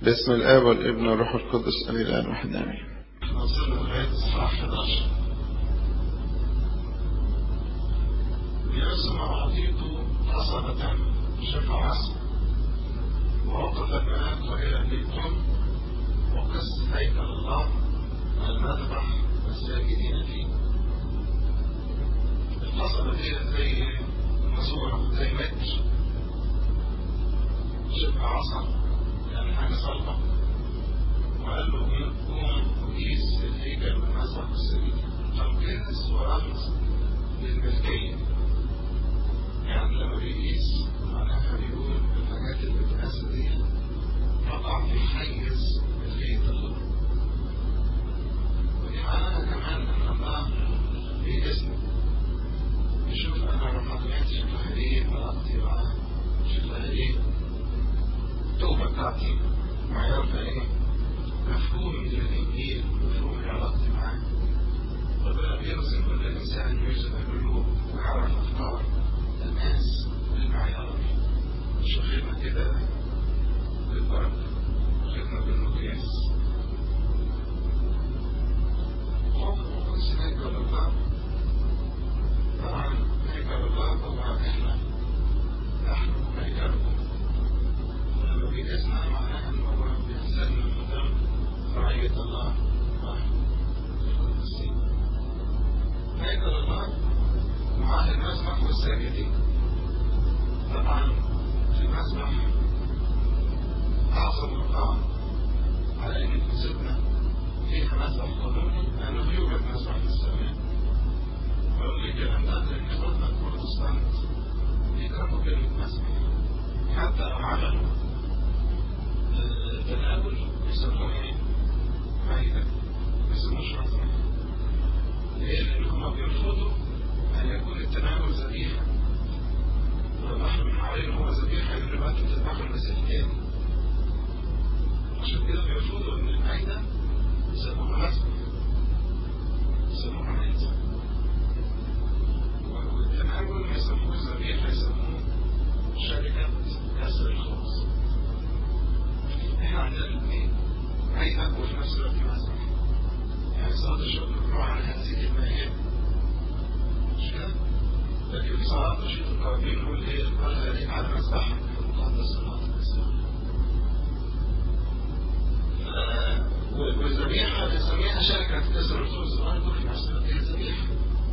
باسم الآب والابن والروح القدس أمين الآن واحد آمين وصلنا لغاية الصفحة 11 يرسم عطيته عصبة شفع عصب ووقف الماء وإلى بيتهم وقص هيكل الله المذبح والساجدين فيه القصبة دي زي ماسورة زي متر شبه عصا يعني حاجة صلبة وقال له قوم وقيس الهيكل والمسبح والسجود القياس ورمز للملكية يعني لما بيقيس معناها بيقول الحاجات اللي بتقاس دي تقع في حيز ملكية الله ودي معناها كمان ان الله باسمه يشوف انا لما طلعت شكلها ايه علاقتي معاه شكلها ايه التوبة بتاعتي معيارها ايه مفهومي للإنجيل مفهومي علاقتي معاه ربنا بيرسم كل إنسان يوسف القلوب ويعرف أفكار الناس بالمعيار مش واخدنا كده بالبركة واخدنا بالمقياس قوم وقدس هيكل الله طبعا هيكل الله طبعا احنا نحن هيكلكم لما بيجسنا معناها ان هو بيحسن قدام رعية الله القدسين هيكل الله معاه المسبح والساجدين طبعا في المسبح أعظم مقام على أن كنيستنا فيها مسبح قانوني لأنه يوجد مسبح في السماء وأقول الكلام ده لأن إخواتنا البروتستانت بيكرهوا كلمة مسبح حتى لو عملوا تناول يسموه ايه؟ مائدة ما يسموش مسبح ليه؟ لأن هم بيرفضوا أن يكون التناول ذبيحة ولو احنا بنحاول إن هو ذبيحة يقول بقى أنتوا بتذبحوا المسيح تاني عشان كده بيرفضوا إن المائدة يسموها مسبح يسموها مائدة والتناول ما يسموه ذبيحة يسموه شركة كسر الخبز احنا عندنا الاثنين مائدة وفي نفس الوقت مسبح يعني صلاة الشكر بنروح على هذه المائدة مش كده؟ لكن في صلاة رشيد القرابين يقول ايه قال هذه على مسبح مقدس صلاة المسيح والذبيحة بنسميها شركة كسر الخبز برضه في نفس الوقت هي ذبيحة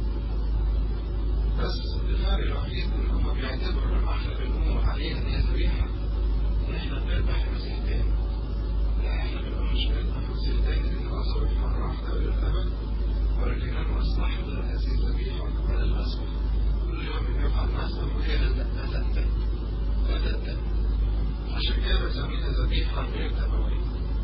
بس الفرق الوحيد ان هم بيعتبروا لما احنا بنقوم عليها ان هي ذبيحة ان احنا بنذبح المسيح تاني لا احنا بنقول مش بنذبح المسيح تاني لان هو صبح مرة واحدة الى الابد ولكن انا استحضر هذه الذبيحة على المسبح كل يوم بنفعل المسبح وهي لا تنتهي لا تنتهي عشان كده بنسميها ذبيحة غير دموية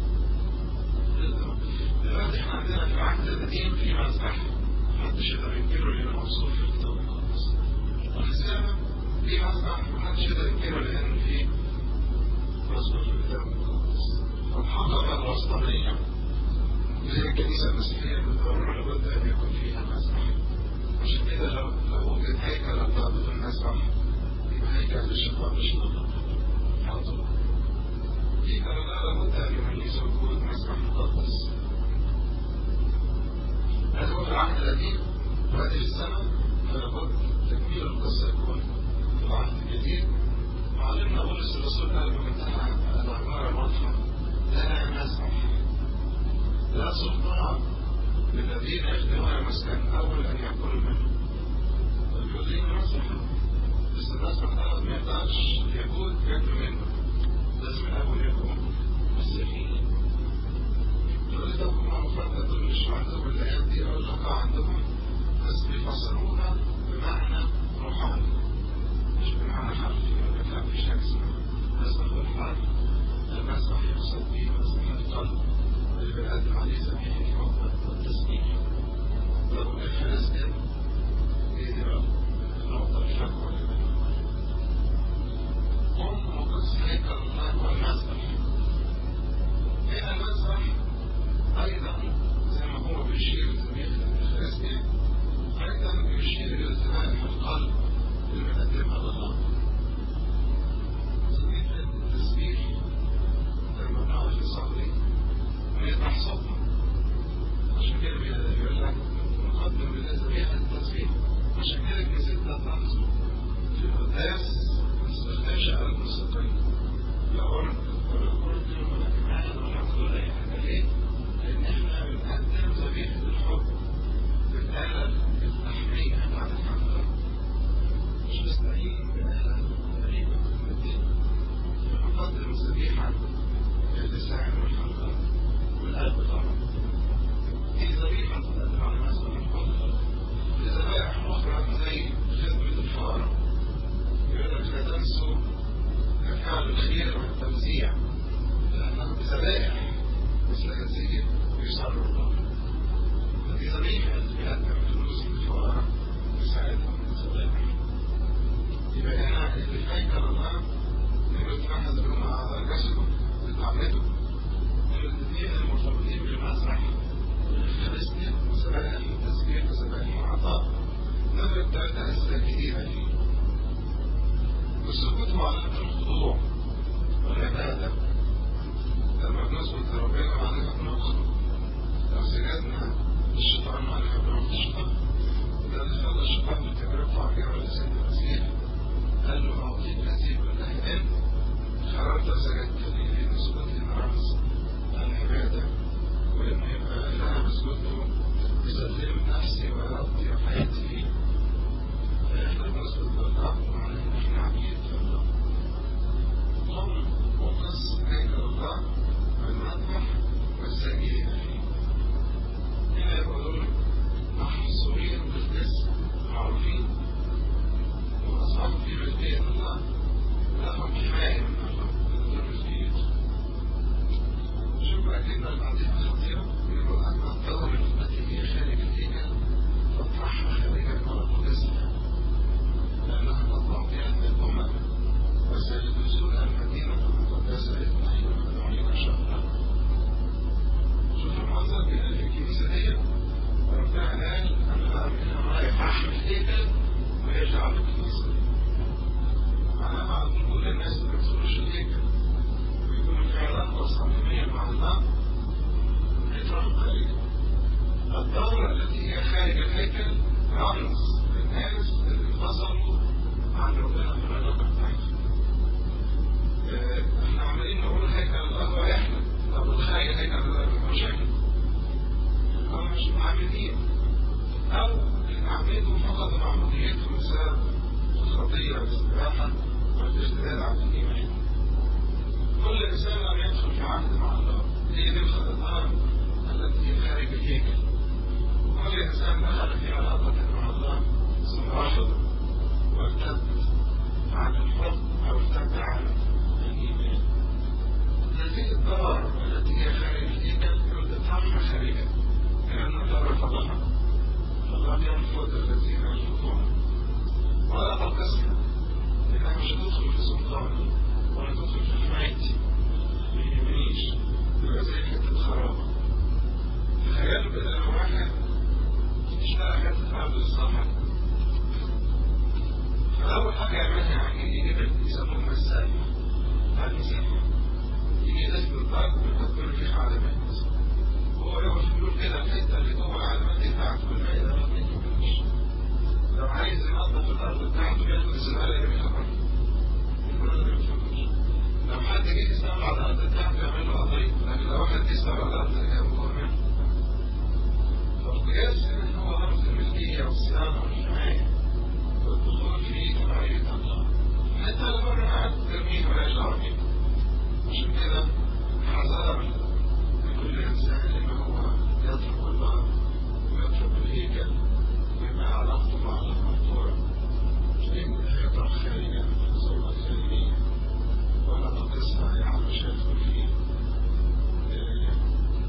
دلوقتي احنا عندنا في العهد القديم في مذبح محدش يقدر ينكره لانه موصوف في الكتاب المقدس والاسلام في مذبح محدش يقدر ينكره لان في مذبح في الكتاب المقدس فالحقبة الوسطانية زي الكنيسة المسيحية بالضرورة لابد أن يكون فيها مسبح عشان كده لو لو وجد هيكل الله بدون مسبح يبقى هيكل الشيطان مش نظام على طول في كلام لابد أن يميز وجود مسبح مقدس هذا هو في العهد القديم وهذه السنة فلابد تكميل القصة يكون في العهد الجديد وعلمنا بولس الرسول قال بمنتهى العبارة الواضحة لا مسبح لا سلطان للذين يخدمون المسكن أول أن يأكلوا منه ويقول لي مسبح بس المسبح ده ما يقدرش اليهود ياكلوا منه لازم الأول يكون مسيحيين تقول لي طب هم المفروض دول مش عندهم الآيات دي أقول لك عندهم بس بيفسروها بمعنى روحاني مش بمعنى حرفي يقول لك لا مفيش حاجة اسمها مسبح بالحرف المسبح يقصد به مسبح القلب اللي بيقدم عليه ذبيحة الحب والتسبيح طب الفلسطين ايه دي بقى؟ النقطة الشكوى اللي بينهم هم وقص واللسان والحنجر والقلب طبعا دي ذبيحة تقدم على الناس من الفضل لذبائح أخرى زي خدمة الفقراء يقول لك لا تنسوا أفعال الخير والتوزيع لأنها ذبائح مثل هذه يسر الله فدي ذبيحة اللي بيقدم فلوس للفقراء يساعدهم بالذبائح يبقى هنا اللي في هيكل الله يقول واحد منهم أعضاء جسده بتعمده الاثنين المرتبطين بالمسرح والإفخارستيا وذبائح التسبيح وذبائح العطاء نمرة ثلاثة أسئلة كثيرة فيه والسكوت على الخضوع والعبادة لما بنثبت لربنا معناها بنخضع لو سجدنا الشيطان معناها بنعبد الشيطان وده اللي خلى الشيطان بالتجربة عجيبة لسيد المسيح قال له أعطيك هذه كلها إن خرجت وسجدت لي لأن سجود رمز العبادة وإن يبقى إله بسجوده يسلم نفسي وإرادتي وحياتي فيه فإحنا بنثبت بالله معناها إن إحنا عبيد في الله هم وقص هيكل الله والمذبح والسجين فيه هنا يقولون محصورين بالجسم معروفين وأصحاب في ملكية الله لهم حماية من الله من دون الجيد شوف أكيد بعدين خطيرة يقول أن الدور التي هي خارج الهيكل تطرحها خارجا من الجسم لأنها تطلع فيها من الأمم وسيدرسون المدينة المقدسة اثنين وثمانين شهرا شوف المنظر كده في الكنيسة دي ربنا قال أنا أمين رايح أحمل الهيكل ويرجع للكنيسة أنا مع كل الناس اللي ما بتدخلش الهيكل ويكونوا في علاقة صميمية مع الله هيتركوا خارج الدورة التي هي خارج الهيكل رمز للناس اللي انفصلوا عن ربنا في العلاقة بتاعتهم احنا عمالين نقول هيكل الله هو احنا طب الخارج هيكل الله مشاكل هم مش معاملين او عملوا فقط معموديتهم بسبب الخطية والاستباحة والاشتداد عن الإيمان كل إنسان لم يدخل في عهد مع الله هي دي الخطأ التي هي خارج الهيكل كل إنسان دخل في علاقة مع الله ثم رفض وارتد عن الحب أو ارتد عن الإيمان هذه الدار التي هي خارج الهيكل يقول تطرحها خارجا لأن الله رفضها فالله يرفض الذين يرفضون ولا تنقسم لأنها مش هتدخل في سلطاني ولا تدخل في حمايتي ما يهمنيش يبقى زي حتة الخرابة تخيلوا كده لو واحد اشترى حتة أرض للصحراء فأول حاجة يعملها يعني يجيب اللي يسموه مساحة المساحة يجي يدخل الأرض ويحط له فيها علامات هو يقف يقول كده الحتة اللي جوه العلامات بتاعته والباقي ده ما يكملش لو عايز ينظف الأرض بتاعته ياخد الزبالة اللي بيحطها لو حد جه يستعمل على الأرض بتاعته يعمل له قضية لكن لو واحد جه يستعمل على الأرض اللي جنبه منه فالقياس هنا هو رمز الملكية والصيانة والحماية والدخول في تبعية الله حتى لو مرة قاعد ترميه ملاش دعوة بيه عشان كده حذر لكل إنسان إن هو يترك الله ويترك الهيكل ويبقى علاقته مع الله مقطوعة لأن هيطرح خارجا من الصورة الخارجية ولا تقصها يعني مش هيدخل فيه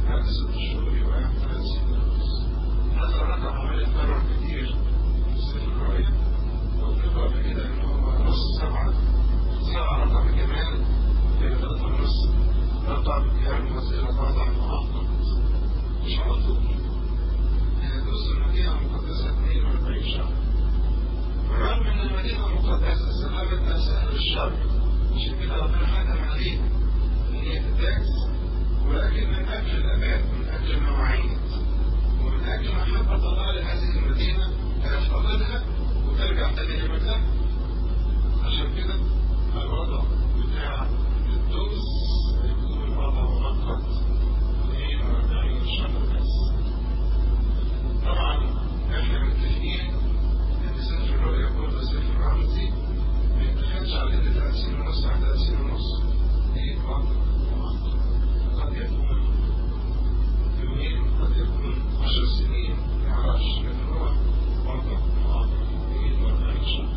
بعد ست شهور يبقى ثلاث سنين ونص هذا الرقم عمال يتكرر كتير في سفر الرؤيا وبنقرا قبل كده ان هو نص سبعه سبعه رقم كمان يبقى ثلاثه ونص رقم يرمز الى وضع مؤقت مش على طول يدوس المدينه المقدسه 42 شهر بالرغم ان المدينه المقدسه سببت نفسها للشر عشان كده ربنا حكم عليها ان هي تتاكس ولكن من اجل الاباد من اجل المواعيد ومن اجل محبه الله لهذه المدينه هيفتقدها وترجع تاني لمكانها عشان كده الوضع بتاع الدوس هيكون وضع مؤقت 42 شهر بس طبعا احنا متفقين ان سفر الرؤيا كله سفر رمزي ما يتخذش على ان 30 ونص على 30 ونص دي وضع مؤقت قد يكون يومين قد يكون 10 سنين ما اعرفش لكن هو وضع مؤقت 42 شهر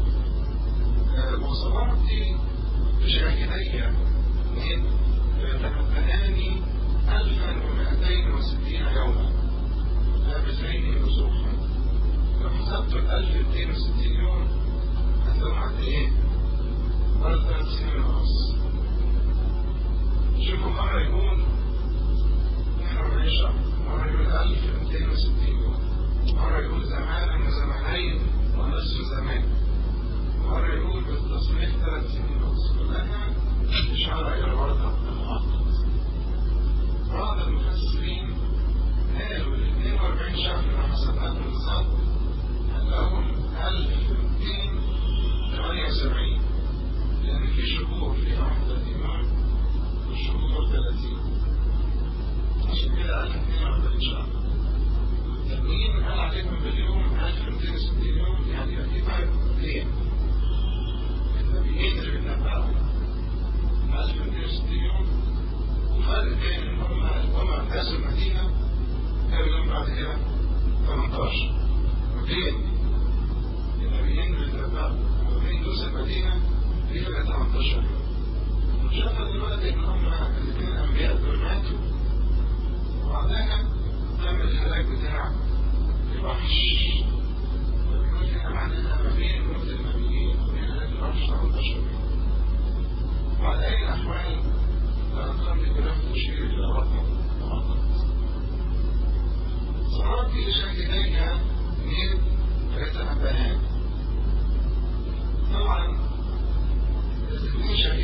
وصورتي بشاهدي من يتمكنان 1260 يوما لابسين وسوقا لو حسبت ال 1260 يوم هتلاقوا قد ايه؟ برضه ثلاث سنين ونص شوفوا مرة يقول 42 شهر مرة يقول 1260 يوم مرة يقول زمان وزمانين ونصف زمان مرة يقول بالتصنيف ثلاث سنين ونص كلها إشارة إلى الوضع المؤقت بعض المفسرين قالوا ال 42 شهر اللي حسبناهم بالظبط هنلاقيهم 1278 لأن في شهور فيها 31 يوم والشهور 30 عشان كده 1242 شهر التانيين قال عليهم باليوم 1260 يوم يعني يبقى في فرق ليه؟ النبيين اللي بيتنبأوا 1260 يوم وفرق بين ان هم هم اساسوا المدينه كانوا يوم بعد كده 18 وبين النبيين اللي بيتنبأوا وبين دوس المدينه في فرق 18 يوم وشفنا دلوقتي ان هم الاثنين انبياء دول ماتوا وبعدها تم الهلاك بتاع الوحش فبيقول هنا معناها ما بين موت النبيين وبين هلاك الوحش 18 يوم وعلى اي الاحوال الارقام دي كلها تشير الى رقم مؤقت صارت في شاهديها من يتنبهان طبعا الاثنين شاهدين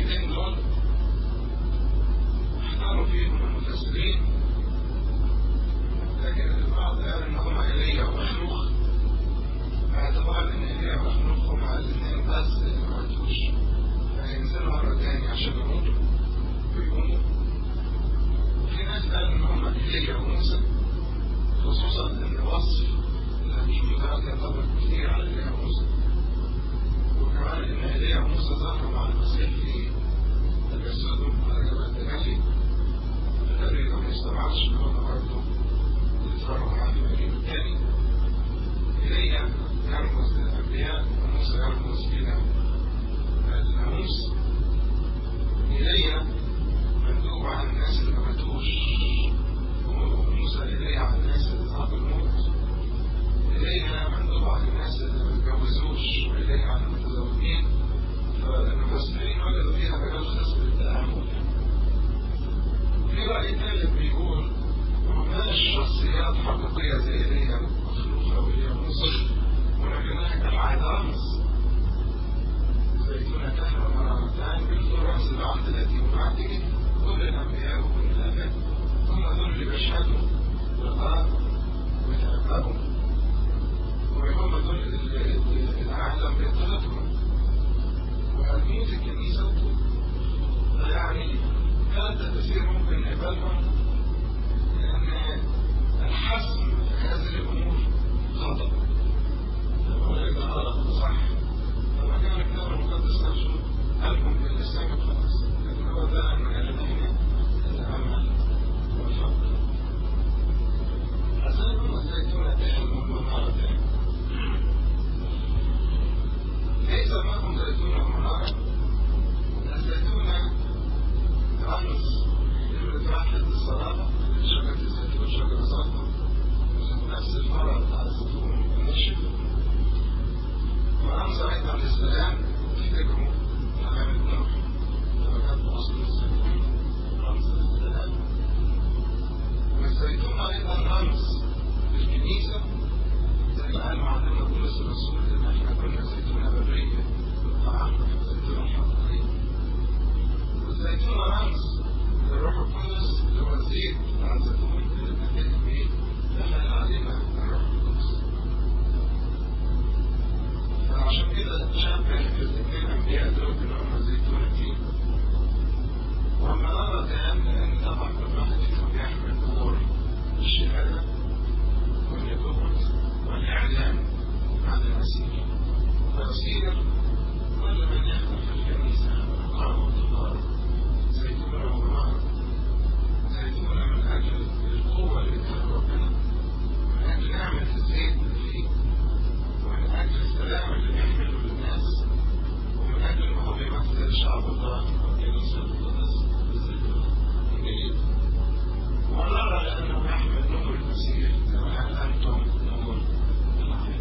عن السلام تفتكروا علامة نوح لما كانت مصر الزيتون رمز للسلام والزيتون أيضا رمز للكنيسة زي ما قال معلمنا بولس الرسول إن إحنا كنا زيتونة برية وطعمنا في الزيتون الحقيقي والزيتون رمز للروح القدس اللي هو الزيت بتاع الزيتون اللي بنتكلم بيه دخل علينا الروح القدس فعشان كده شبه الاثنين الانبياء دول اللي هم زيتون فيه واما نرى كلام لان طبعا كل واحد فيهم بيحمل دور الشهاده والنبوة والاعلام عن المسيح ويصير كل من يخدم في الكنيسه مقام الله زيتونه ونار زيتونه من اجل القوه اللي اداها ربنا من اجل نعمه الزيت اللي فيه ومن أجل السلام اللي بيحمله للناس ومن أجل أنه هو بيمثل شعب الله والكنيسة المقدسة بالزيتون الجديد ونرى لأنه يحمل نور المسيح كما قال أنتم نور العالم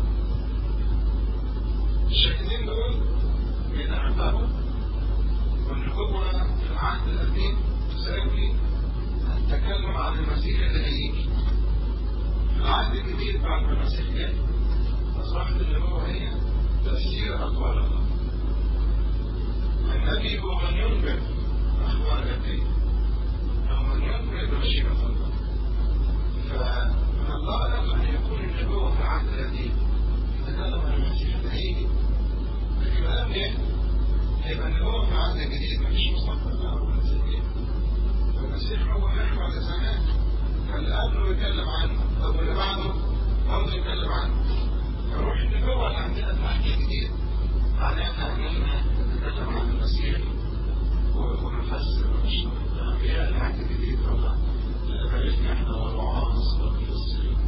الشاهدين دول بيتنبهوا والنبوة في العهد القديم تساوي التكلم عن المسيح اللي هيجي في العهد الجديد بعد ما المسيح جاي أصبحت النبوة هي تفسير أقوال الله النبي هو من ينبئ أخبار الدين أو من ينبئ بمشيئة الله فمن الله له أن يكون النبوة في العهد القديم يتكلم عن المسيح الهيجي لكن الآن إيه؟ هيبقى النبوة في العهد الجديد مفيش مستقبل له ولا سنين فالمسيح هو محور الزمان فاللي قبله يتكلم عنه طب واللي بعده برضه يتكلم عنه روح النبوة اللي عندنا في العهد الجديد معناها ان احنا نتكلم عن المسيح ونفسر ونشرح الانبياء العهد الجديد طبعا عرفنا احنا والوعاظ والمفسرين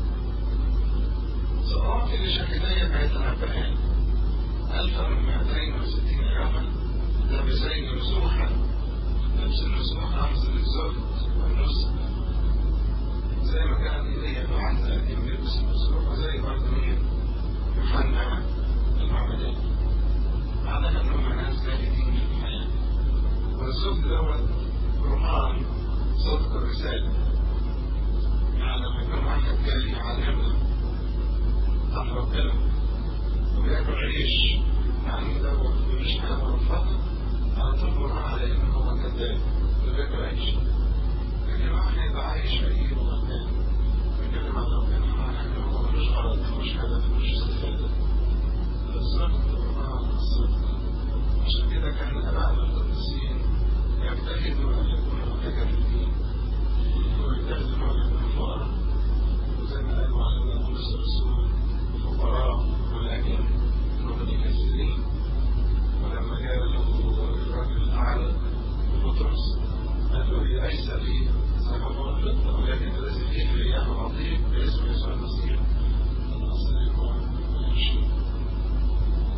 صلوات اللي شهدايا بيتنبهان 1260 يوما لابسين نسوحا لبس النسوح رمز للزهد والنصر زي ما كان إليه بعد القديم يلبس النسوح وزي برضه مين يوحنا المعمدان معناها ان هم ناس زاهدين في الحياه والزهد دوت برهان صدق الرساله يعني لما يكون واحد جاي يعلمنا عن ربنا وياكل عيش يعني دوت مش حاجه مرفضه على طول برهان على ان هو كذاب وبياكل عيش لكن واحد يبقى عايش فقير وغلبان بيتكلم عن ربنا معناها ان هو ملوش غرض ملوش هدف ملوش استفاده الصدق والله الصدق عشان كده كان ابائنا القديسين يجتهدوا ان يكونوا متكلمين ويجتهدوا ان يكونوا فقراء وزي ما قال معلمنا بولس الرسول فقراء ولكن متكسرين ولما جاء له الرجل الاعلى بطرس قال له هي ليس لي ذهب وفضه ولكن الذي فيه رياح عظيم باسم يسوع المسيح الاصل يكون ويمشي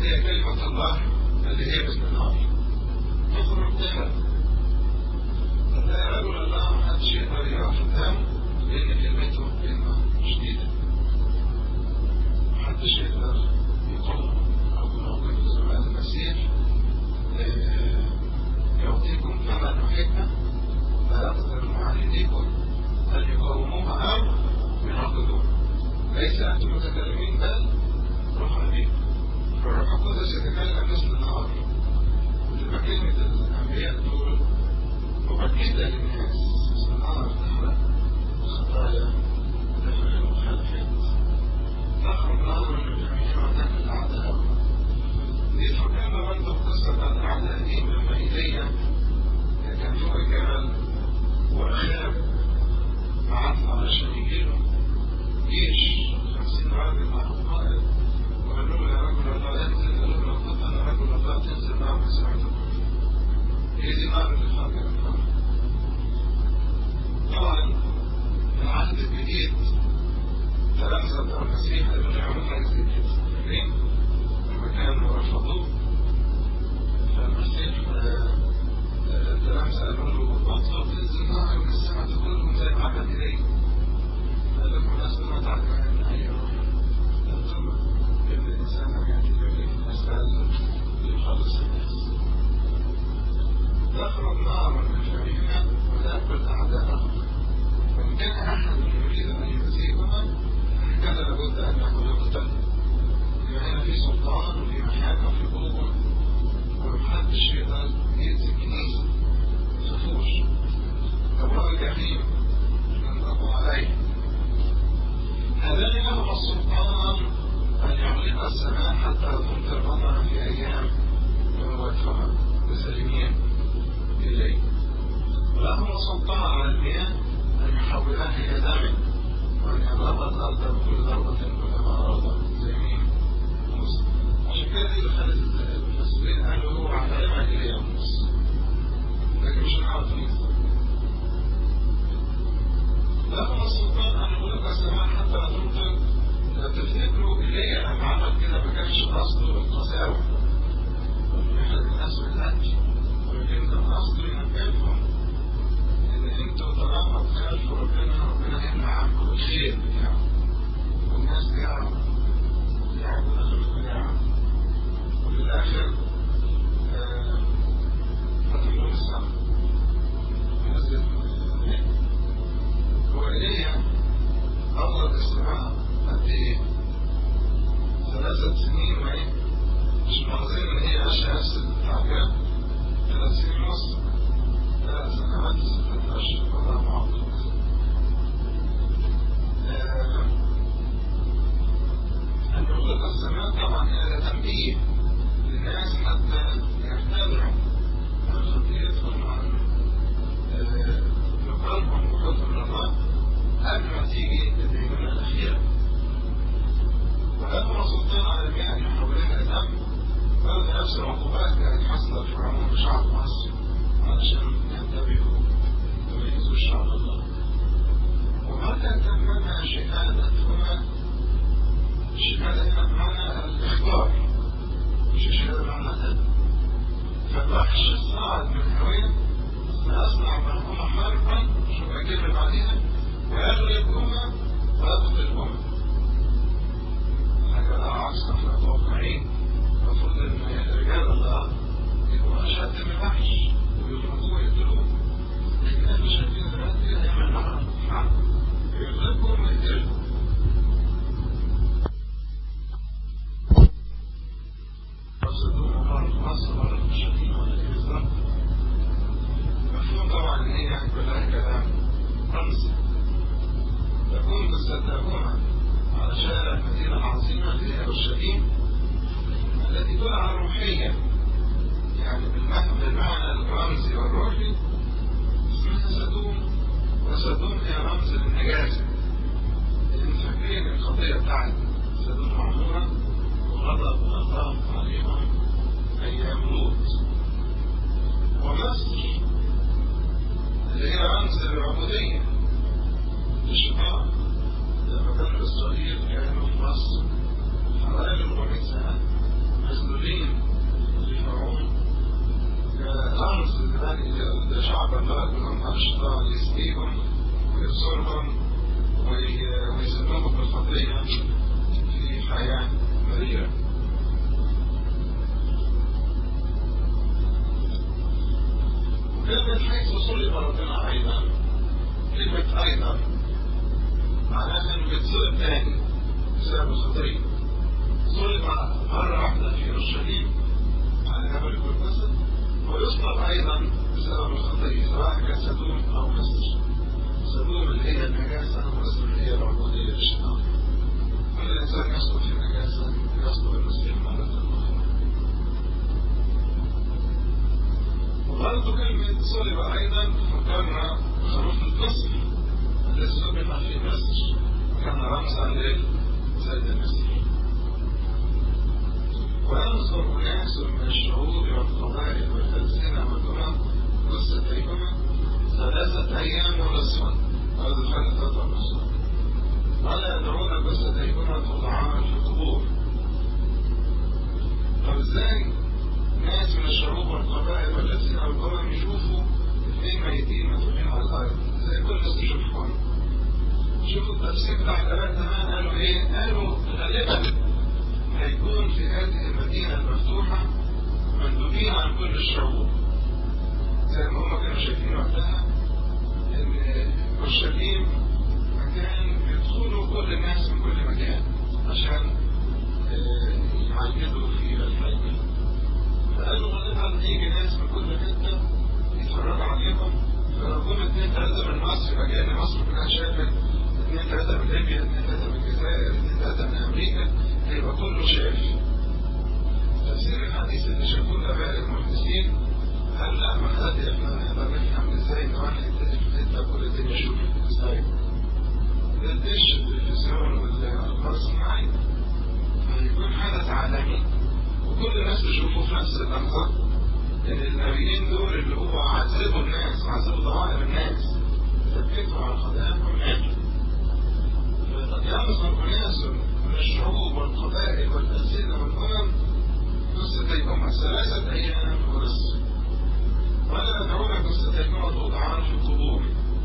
هي كلمة الله اللي هي مثل النار تخرج تهرب فتلاقي رجل الله محدش يقدر يقف قدامه لأن كلمته كلمة شديدة محدش يقدر يقوم أو موجود في زمان المسيح يعطيكم ثمن وحكمة لا يقدر المعانديكم أن يقاوموها أو يناقضوها ليس أنتم متكلمين بل روح أبيكم فالروح القدس يتكلم مثل النهار وتبقى كلمة الأنبياء دول مؤكدة للناس مثل النهار تحرق الخطايا تحرق المخالفات تخرج نار من جميع وتاكل أعداء دي فكرنا برضه قصة بتاعت الأعداء دي لما إيليا كان فوق الجبل وأخاب بعتها علشان يجيله جيش خمسين راجل مع القائد وقالوا له يا رجل الله انزل قالوا له لقد انا رجل الله تنزل معه سمعته هي دي نار اللي خرج طبعا في العهد الجديد تلامذة بتوع المسيح قالوا له يعملوا حاجة زي كده فاكرين؟ لما كانوا رفضوه فالمسيح التلامذة قالوا له اطلب تنزل نار من السماء تاكلهم زي ما عمل إليه قال لكم الناس ما تعرف من أي روح ثم ابن الإنسان يأتي إليه أسأل ليخلص الناس تخرج نار من فمها وتأكل أعداءهم وإن كان أحد يريد أن يؤذيهما كان لابد أن يكون مقتل يبقى هنا في سلطان وفي محاكم وفي قوة ومحدش يقدر يأذي الكنيسة تفوش أبواب الجحيم ينطق عليه هذان لهما السلطان أن يغلق السماء حتى تمطر مطرا في أيام ويوفها مسلمين إليه ولهما سلطان على المياه أن يحولها إلى دم وأن يضرب الأرض بكل ضربة كلما أراد زي مين موسى عشان كده دي دخلت المسؤولين قالوا هو علامة إليه موسى لكن مش هنعرف نيسى لهم السلطان أن يغلق السماء حتى تمطر لو تفتكروا إليه لما عمل كده ما كانش قصده القساوة يحرق الناس بالأكل ولكن كان قصده ينبههم إن أنتوا طالما تخالفوا ربنا ربنا يمنع عنكم الخير بتاعه والناس بيعرفوا يعرفوا الخير بتاعه وفي الآخر فتح لهم السماء ينزل هو إليه أرض السماء قد إيه؟ ثلاثة سنين وإيه؟ مش ملاحظين إن هي ماشية نفس التعبير ثلاث سنين ونص ثلاث سنوات ستة أشهر وضع معطل أن يغلق السماء طبعا هذا تنبيه للناس حتى يختبروا من خطيئتهم عن يقربهم وحكم الله قبل ما تيجي الدينونة الأخيرة ولما سلطان على المياه أن يحولها دم برضه نفس العقوبات كانت حصلت في عموم شعب مصر علشان ينتبهوا ويميزوا شعب الله ومتى تمنى شهادتهما الشهادة هنا بمعنى الإخبار مش الشهادة بمعنى هذا فالوحش صعد من هوية سأصنع منهما حربا شوف الكلمة بعديها ويغلبهما ويقتلهما حاجة لا عكس احنا متوقعين المفروض ان رجال الله يكونوا اشد من الوحش ويضربوه ويقتلوه لكن احنا شايفين دلوقتي هيعمل معاهم حرب يغلبهم ويقتلهم قصدوهم مرة مصر مرة مشاهدين ولا ايه بالظبط مفهوم طبعا ان هي كلها كلام رمزي تكون تصدقون الخطية صلب مرة واحدة في أورشليم على جبل القدس ويصلب أيضا بسبب الخطية سواء كان سدوم أو مصر سدوم اللي هي النجاسة ومصر اللي هي العبودية للشيطان كل إنسان يسقط في النجاسة يسقط المسيح مرة أخرى وبرضه كلمة صلب أيضا فكرنا خروف القصر الذي سبق في مصر كان رمزا للسيد المسيح وينظر أناس من الشعوب والقبائل والألسنة والأمم قصة أيهما ثلاثة أيام ونصفا هذا الفرق ثلاثة ونصفا ولا يدعون قصة أيهما تضعان في القبور طب ازاي ناس من الشعوب والقبائل والألسنة والأمم يشوفوا اثنين ميتين مدفونين على الأرض زي كل الناس تشوفهم شوفوا التفسير بتاع الآباء زمان قالوا إيه؟ قالوا غالبا هيكون في هذه المدينة المفتوحة مندوبين عن كل الشعوب زي ما هم كانوا شايفين وقتها إن أورشليم مكان يدخلوا كل الناس من كل مكان عشان يعيدوا في الحياة فقالوا غالبا هيجي ناس من كل حتة يتفرجوا عليهم فلو جم اتنين تلاتة من مصر يبقى كأن مصر كلها شافت اتنين تلاتة من ليبيا اتنين تلاتة من الجزائر اتنين تلاتة من أمريكا هيبقى كله شاف تفسير الحديث اللي شافوه الآباء المحدثين قال لا ما حد احنا نقدر نفهم ازاي ان واحد يبتدي في حته كل الدنيا يشوف ازاي ده الدش التلفزيون والاخبار الصناعي هيكون حدث عالمي وكل الناس تشوفه في نفس اللحظه ان النبيين دول اللي هو عذبوا الناس وعذبوا ضمائر الناس ثبتوا على خطاياهم ماتوا فينظر اناس من الشعوب والقبائل والألسنة والأمم قصتيهما ثلاثة أيام ونصف ولا يدعون قصتيهما توضعان في القبور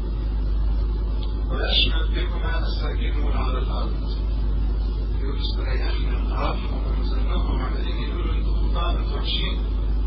ويشمل بهما الساكنون على الأرض يقول استريحنا نعرفهم ونزلناهم عمالين يقولوا انتوا خطاء انتوا وحشين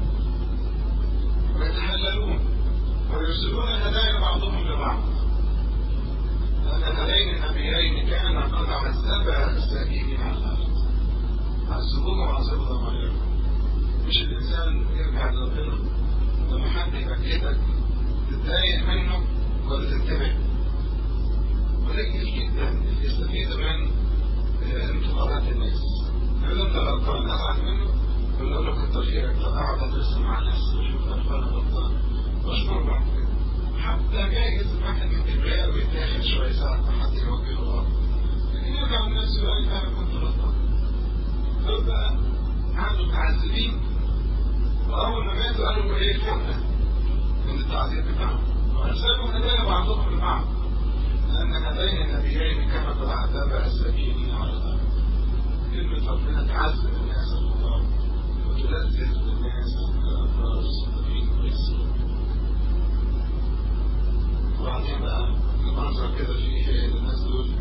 ويتحللون ويرسلون هدايا بعضهم لبعض أن هذين النبيين كان قد عذبا الساكنين على الأرض عذبوهم وعذبوا ضمائرهم مش الإنسان يرجع لربنا لما حد يبكتك تتضايق منه ولا تنتبه قليل جدا اللي يستفيد من انتظارات الناس إذا أنت غلطان أزعل منه ولا له كتر خيرك طب أقعد أدرس مع نفسي وأشوف أنا غلطان وأشكر بعد كده حتى جايز الواحد من كبرياء ويتاخد شوية ساعة ما حد يوجهه الأرض لكن يرجع الناس يقول لي أنا كنت غلطان دول بقى قعدوا متعذبين وأول ما ماتوا قالوا إيه فوقنا من التعذيب بتاعهم وأرسلوا هدايا بعضهم لبعض لأن هذين النبيين كما قد عذب السبيين على الأرض كلمة ربنا تعذب الناس الخطاب وتلذذ الناس الأبرار الصدقين واليسير وبعدين بقى المنظر كده فيه الناس دول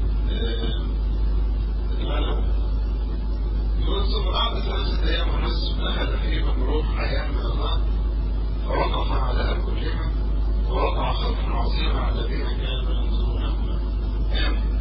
اتغلبوا يقول ثم بعد ثلاثة أيام ونصف دخل فيهم روح حياة من الله فوقف على أرجلهم ووقع خوف عظيم على الذين كانوا ينظرونهما آمنوا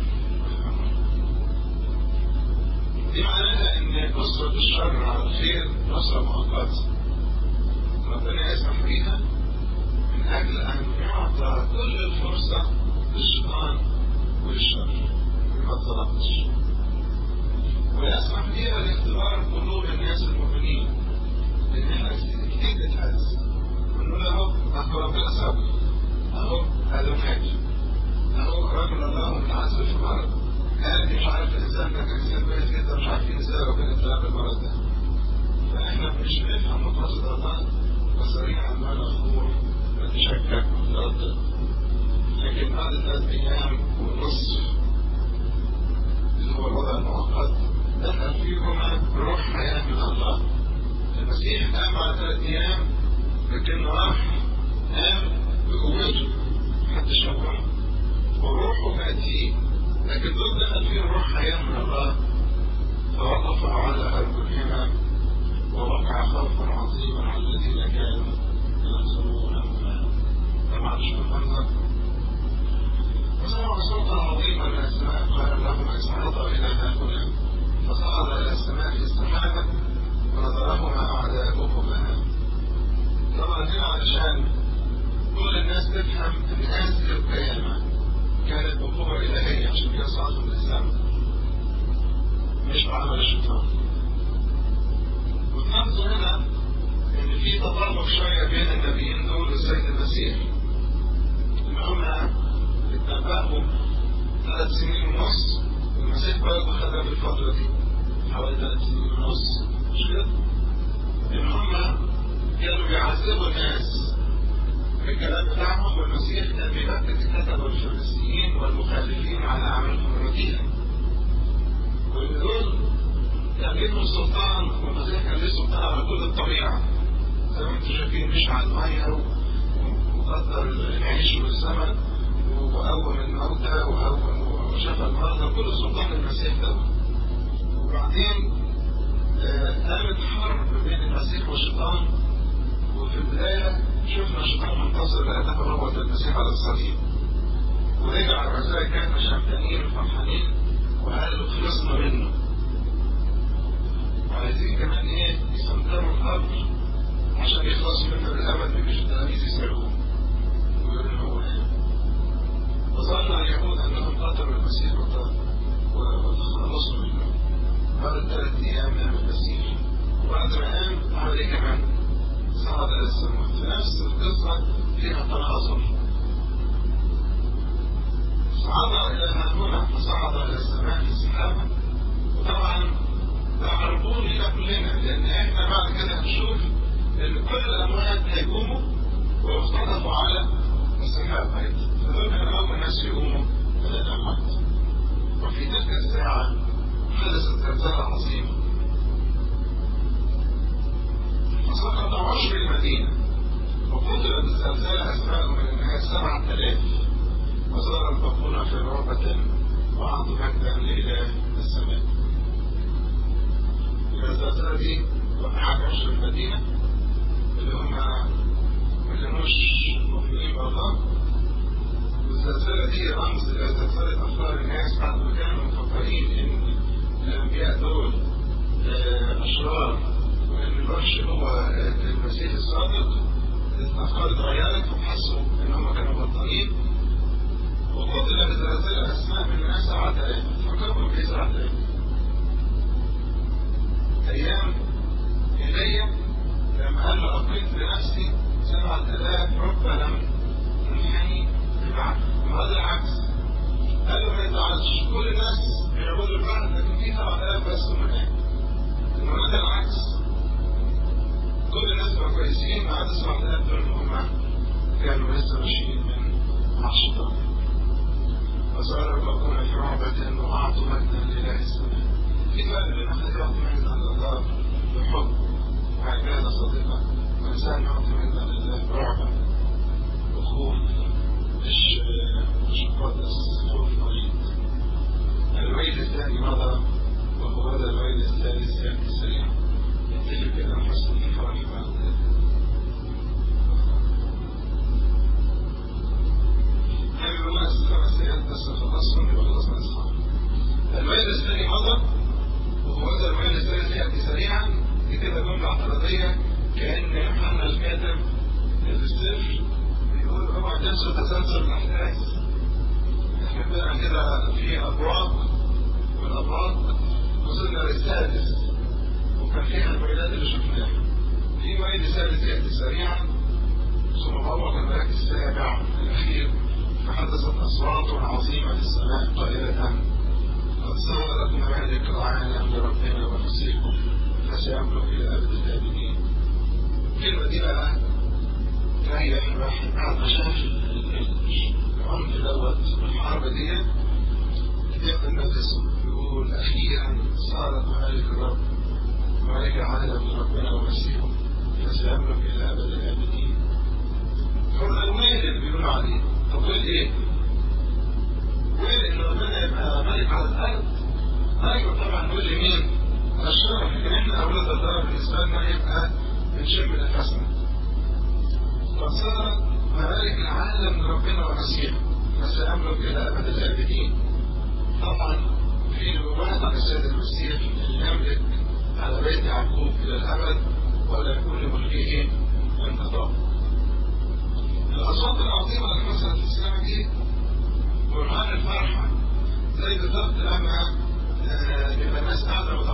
دي معناها ان نصرة الشر على الخير نصرة مؤقتة ربنا يسمح بيها من اجل ان يعطى كل الفرصة للشيطان وللشر ما اتظلمتش ويسمح بيها لاختبار قلوب الناس المؤمنين لان احنا كتير نتهز ونقول اهو اهو ربنا صبر اهو هذا حاجه اهو رجل الله متعذب في مرض قال مش عارف الانسان ده كان انسان كويس جدا مش عارفين ازاي ربنا ابتلاه بالمرض ده فاحنا مش بنفهم مقاصد الله وسريعا ما نخور نتشكك ونتردد لكن بعد ثلاث ايام ونصف اللي هو الوضع المؤقت دخل فيهما روح حياه من الله المسيح قام بعد ثلاث ايام لكنه راح قام بقوته محدش شوعه وروحه كانت فيه لكن دول دخل فيه روح حياة من الله فوقفوا على أرجلهما ووقع خوف عظيم على الذين كانوا ينصرونهما طبعا شوف المنظر وسمعوا صوتا عظيما من السماء قال لهم اصعدوا إلى هؤلاء في عمل الشيطان وتلاحظوا هنا ان في تطابق شويه بين النبيين دول والسيد المسيح ان هم اتنبأوا ثلاث سنين ونص والمسيح برضه خدها في الفتره دي حوالي ثلاث سنين ونص مش كده؟ ان هم كانوا بيعذبوا الناس بالكلام بتاعهم والمسيح كان بيبكت الكتبه والفريسيين والمخالفين على اعمالهم الرديئه وان دول كان ليهم سلطان والمسيح كان ليه سلطان على كل الطبيعه زي ما انتم شايفين مش على الميه وقدر العيش والزمن وقوم الموتى وقوم وشفى المرضى كل سلطان المسيح ده وبعدين قامت حرب بين المسيح والشيطان وفي البداية شفنا الشيطان منتصر لأنه روض المسيح على الصليب ورجع الرسائل كانوا شمتانين وفرحانين وقالوا خلصنا منه وعايزين كمان ايه يسنطروا القبر عشان يخلصوا منه للأبد مش التلاميذ يسرقوه ويقولوا هو ايه وظن اليهود انهم قتلوا المسيح وتخلصوا منه بعد ثلاث ايام من المسيح وبعد ما قام عمل ايه كمان؟ صعد الى السماء في نفس القصه فيها تناظر صعد الى هنا فصعد الى السماء في السحابه وطبعا ده عربون لنا كلنا لان احنا بعد كده هنشوف ان كل الاموات هيقوموا ويختطفوا على السحاب ايضا فدول كانوا اول ناس يقوموا من الاموات وفي تلك الساعه حدثت زلزال عظيم فسقط عشر المدينة وقتل بالزلزال أسماء من الناس سبعة آلاف وصار الباقون في رعبة وأعطوا مجدا لإله السماء الزلزال دي وقعت عشر المدينة اللي هم ما كانوش مؤمنين بالله والزلزال دي رمز لزلزال أفكار الناس بعد ما كانوا مفكرين إن الأنبياء دول أشرار وإن الوحش هو المسيح الصادق الأفكار اتغيرت وحسوا إن هم كانوا غلطانين وقتل بزلزال أسماء من الناس سبعة آلاف فكروا في سبعة آلاف أيام إيليا لما قال له أقيت بنفسي سبعة آلاف رب لم تنحني ببعض وهذا العكس قال له ما يزعلش كل الناس بيعبدوا البعض لكن في سبعة آلاف بس هم هناك المهم ده العكس كل الناس بقوا كويسين ما عدا سبعة آلاف دول هم كانوا لسه ماشيين من مع الشيطان وصار يبقون في رعبة وأعطوا مجدا لله السماء في فرق بين أحد يعطي مجدا لله بحب وعبادة صديقة وإنسان يعطي مجدا لله برعبة وخوف مش مش مقدس خوف مريض الويل الثاني مضى وهو هذا الويل الثالث يأتي سريعا يتفق كده نحس في فرح بعد حابب الناس خمس ايات بس نخلصهم يبقى خلصنا الاصحاب الويل الثاني مضى وهو هذا الويل الثالث يأتي سريعا دي كده جملة اعتراضية كأن يوحنا الكاتب السر بيقول اوعى تنسوا تسلسل الاحداث احنا بقى كده في ابواب والابواب وصلنا للسادس وكان فيها الويلات اللي شفناها في ويل سادس ياتي سريعا ثم بوق الملك السابع الاخير فحدثت اصوات عظيمه في السماء قائله قد صارت ممالك العالم لربنا ونصيبه فسيملك الى ابد الابدين الكلمه دي بقى جايه الواحد بعد ما شاف العنف دوت الحرب دي يقدر نفسه يقول اخيرا صارت ممالك الرب ممالك العالم لربنا ومسيحه فسيملك الى ابد الابدين هو ده الويل اللي بيقولوا عليه طب ويل ايه؟ ويل ان ربنا يبقى ملك على الارض ايوه طبعا ويل لمين؟ الشرف لكن احنا اولاد الله بالنسبه لنا يبقى بنشم نفسنا قد صارت ممالك العالم لربنا ومسيحه فسيملك الى ابد الابدين طبعا في نبوات عن السيد المسيح اللي يملك على بيت يعقوب الى الابد ولا يكون لملكه انقضاء الاصوات العظيمه اللي حصلت في السماء دي برهان الفرحه زي بالضبط لما يبقى الناس قاعده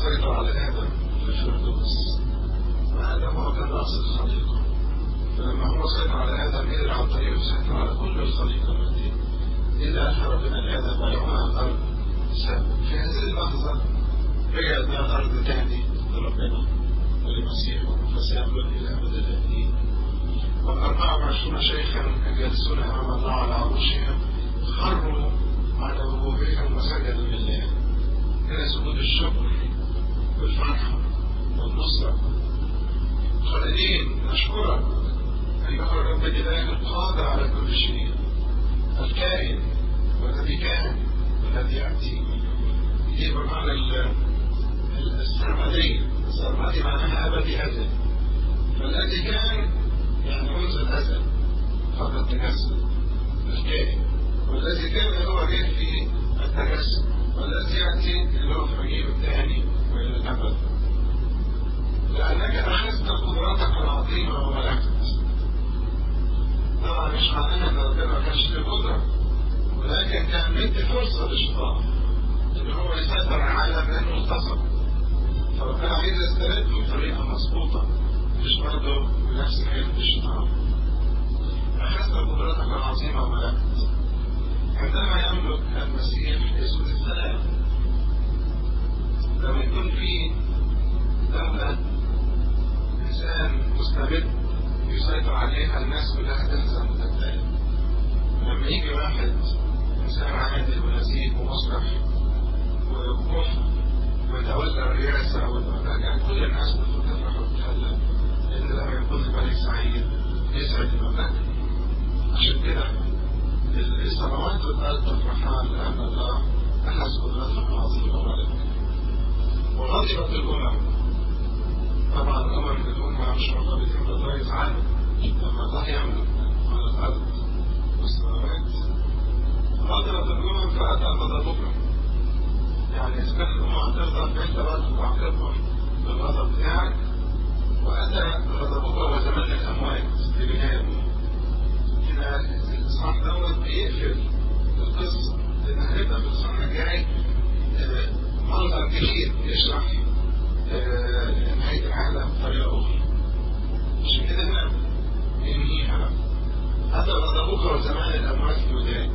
سيطر على آدم في الفردوس وآدم هو كان رأس الخليقة فلما هو سيطر على آدم قدر عن طريقه يسيطر على كل الخليقة التي إلا أن ربنا لآدم ويعمى الأرض في هذه اللحظة رجعت بقى الأرض تهدي لربنا ولمسيحه فسيملك إلى أبد الآبدين والأربعة وعشرون شيخا جالسون أمام الله على عروشهم خروا على وجوههم وسجدوا لله هنا سجود الشكر والفرحة والنصرة قائلين نشكرك أيها الرب الإله القادر على كل شيء الكائن والذي كان والذي يأتي دي بمعنى السرمدي السرمدي معناها أبدي أزل فالذي كان يعني منذ الأزل قبل التجسد الكائن والذي كان هو جاي في التجسد والذي يأتي اللي هو في الرجيم الثاني وإلى الأبد لأنك أخذت قدرتك العظيمة وملكت طبعا مش معناها ان ربنا ما كانش له قدره ولكن كان مدي فرصه للشيطان ان هو يسيطر على لانه اغتصب فربنا عايز يسترد بطريقه مظبوطه مش برضه بنفس حيله الشيطان اخذت قدرتك العظيمه وملكت عندما يملك المسيح يسود السلام لما يكون في دولة إنسان مستبد يسيطر عليها الناس كلها تلزم وتبتعد لما يجي واحد إنسان عادل ونزيه ومصلح وكفر ويتولى الرئاسة والمملكة كل الناس بتفرح وتتهلل لأن لما يكون الملك سعيد يسعد المملكة عشان كده السماوات والأرض تفرحان لأن الله أحس قدرته العظيمة وغلبه وغضبت الأمم طبعا الأمر في الأمة مش مرتبط إن الله يفعل لما الله يملك على الأرض والسماوات غضبت الأمم فأتى غضبك يعني إذا كانت الأمة هتغضب فأنت بقى تعاقبهم بالغضب بتاعك وأتى غضبك وزمان الأموات ببنائه هنا الإصحاح دوت بيقفل القصة لأن هنبقى في الإصحاح الجاي منظر جديد يشرح نهاية العالم بطريقة أخرى عشان كده هنا ينهيها هذا غضبك وزمان الأموات الوداد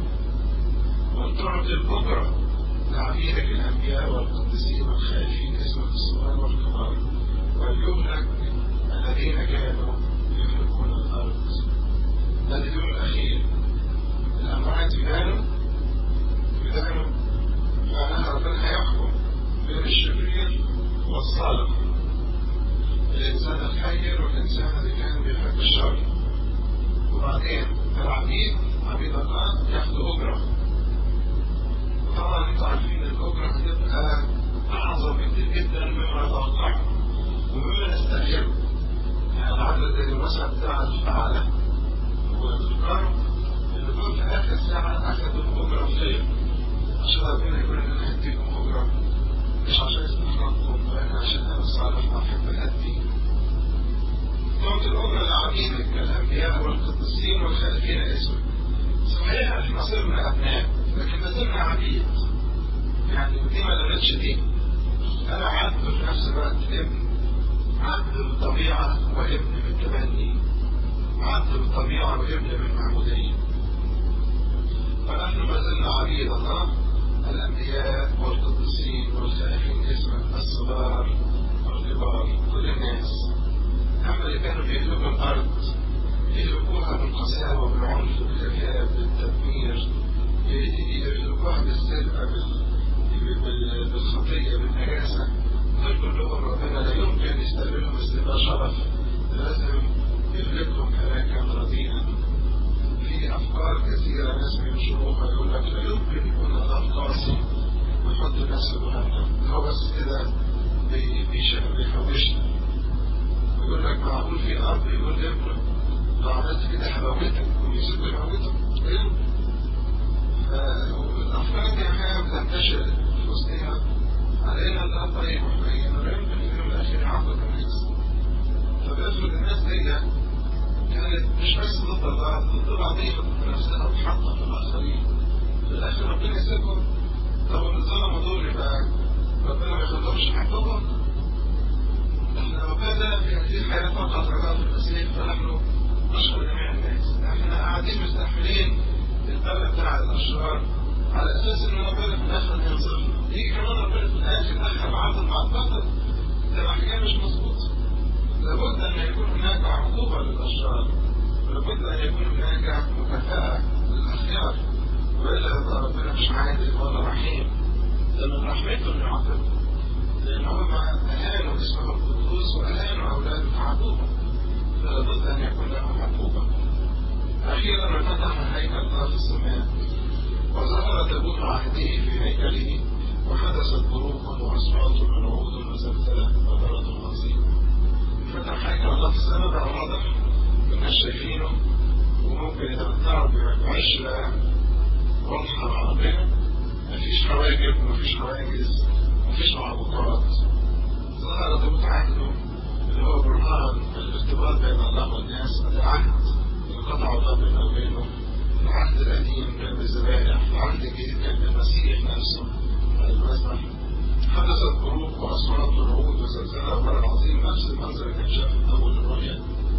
وانترت البكرة لعبيدك الأنبياء والقديسين والخائفين اسمك الصغار والكبار واليهلك الذين كانوا يملكون الأرض ده اليوم الأخير الأموات يبانوا يبانوا معناها ربنا هيحكم بين الشرير والصالح الإنسان الخير والإنسان اللي كان بيحب الشر وبعدين العبيد عبيد الله ياخدوا أجرة وطبعا انتوا عارفين الأجرة هتبقى أعظم بكتير جدا مما نتوقعه ومما نستأجره يعني العدد المثل بتاع الفعالة والكرم اللي دول في آخر ساعة أخدوا أجرة خير عشان ربنا يقول إن أنا هديكم أجرة مش عشان استحقاقكم ولكن عشان أنا صالح وأحب الهدي تعطي الأجرة لعبيدك الأنبياء والقديسين والخالفين اسمك صحيح احنا صرنا أبناء لكن ما زلنا عبيد يعني دي ما لغتش دي أنا عبد في نفس الوقت ابن عبد بالطبيعة وابن بالتبني عبد بالطبيعة وابن بالمعمودية فنحن ما زلنا عبيد الله الأنبياء والقديسين والخائفين اسمك الصغار والكبار كل الناس أما اللي كانوا بيهلكوا الأرض يهلكوها بالقساوة بالعنف بالإرهاب بالتدمير يهلكوها بالسرقة بالخطية بالنجاسة دول كلهم ربنا لا يمكن يستقبلهم استقبال شرف لازم يهلكهم هلاكا رديئا في أفكار كثيرة ناس بينشروها يقول لك لا يمكن يكون الله قاسي ويحط الناس في جهنم هو بس كده بيحوشنا ويقول لك معقول في أرض يقول ابنه لو عملت كده هبوتك ويسيب يموتك ايه الأفكار دي أحيانا بتنتشر في وسطنا علينا الله طيب وحنين ولا يمكن في اليوم الأخير يعبد الناس طب افرض الناس دي كانت مش بس ضد الله ضد بعضيها ضد نفسها وتحطم في الآخرين في الآخر ربنا يسيبهم طب اللي ظلموا دول يبقى ربنا ما يخليهمش حقهم لنا في هذه الحياة فقط رجاء في المسيح فنحن نشكر جميع الناس احنا قاعدين مستحملين البلد بتاع الأشرار على أساس إن ربنا في الآخر هينصرنا يجي كمان ربنا في الآخر دخل عدد مع البطل تبقى حكاية مش مظبوطة لابد أن يكون هناك عقوبة للأشرار لابد أن يكون هناك مكافأة للأخيار وإلا يبقى ربنا مش عادل ولا رحيم ده من رحمته إنه يعاقبهم لأن هم أهانوا اسمه القدوس وأهانوا أولاده بعقوبة فلابد أن يكون لهم عقوبة أخيرا فتح هيكل الله في السماء وظهر تابوت عهده في هيكله وحدثت بروق وأصوات ونعود وزلزلة وبرد عظيم فتح هيكل الله في السماء بقى واضح الناس شايفينه وممكن يتمتعوا بعشرة واضحة مع ربنا مفيش حواجب مفيش حواجز مفيش معوقات ظهر تابوت عهده اللي هو برهان الارتباط بين الله والناس العهد اللي قطعه الله بينه وبينه العهد القديم كان بالذبائح العهد الجديد كان بالمسيح نفسه على المذبح حدثت بروق واصوات ورعود وزلزال وبرد عظيم نفس المنظر اللي كان شافه اول الرؤيا